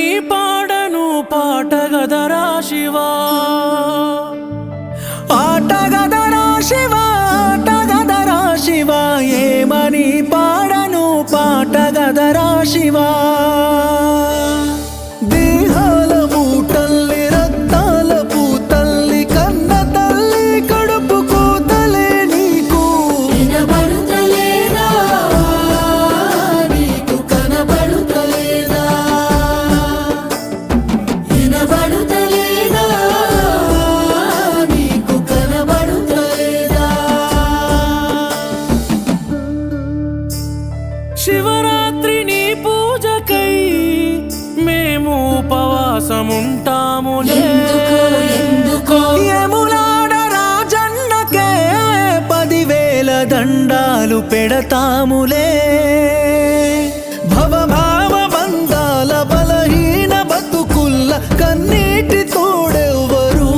పాడను పాట గదరా శివా ఆట గదరా శివ ఆట గదరా శివ ఏమని పాడను పాట గదరా శివ దేహాల మూటల్లి రక్తాల పూతల్లి కన్న తల్లి కడుపు కూతలే నీకు వినబడుతలేదా నీకు కనబడుతలేదా వినబడుతలేదా నీకు కనబడుతలేదా శివరాత్రి నీ పూజకై మేము ఉపవాసముంటాములే ఎందుకో ఎందుకో యములాడ రాజన్నకే పదివేల దండాలు పెడతాములే భవభావ బంధాల బలహీన బతుకుల్ల కన్నీటి తోడెవ్వరు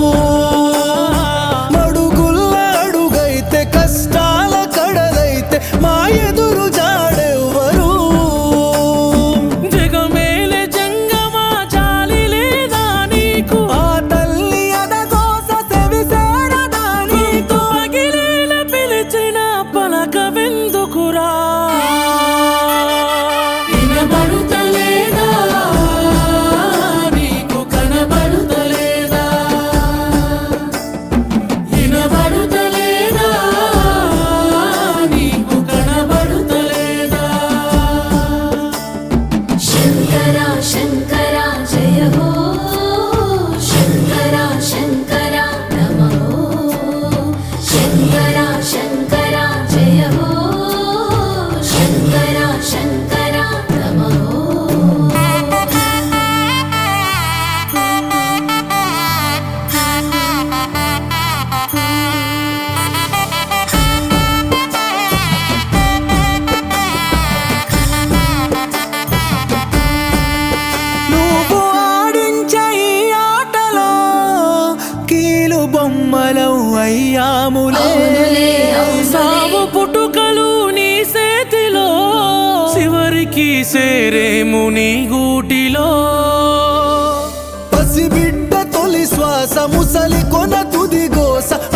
మడుగుల్ల అడుగైతే కష్టాల కడలైతే మా ఎదురు జాడెవ్వరు జగమేలే జంగమా జాలి లేదా నీకు ఆ తల్లి అదగోస సెవిసేరదా నీకు పగిలేల పిలిచిన పలక వెందుకురా వినబడుతలేదా నీకు కనబడుతలేదా వినబడుతలేదా నీకు కనబడుతలేదా శంకర శంకర జయ హో శంకర శంకర నమో శంకర శంకర జయ హో శంకర శంకర నమో నువ్వు ఆడించే ఈ ఆటలో కీలు బొమ్మలం అయ్యాములే అవునులే అవునులే సావు పుట్టుకలు నీ చేతిలో చివరికి సేరేము నీ గూటిలో పసిబిడ్డ తొలి శ్వాస ముసలి కొన తుది గోస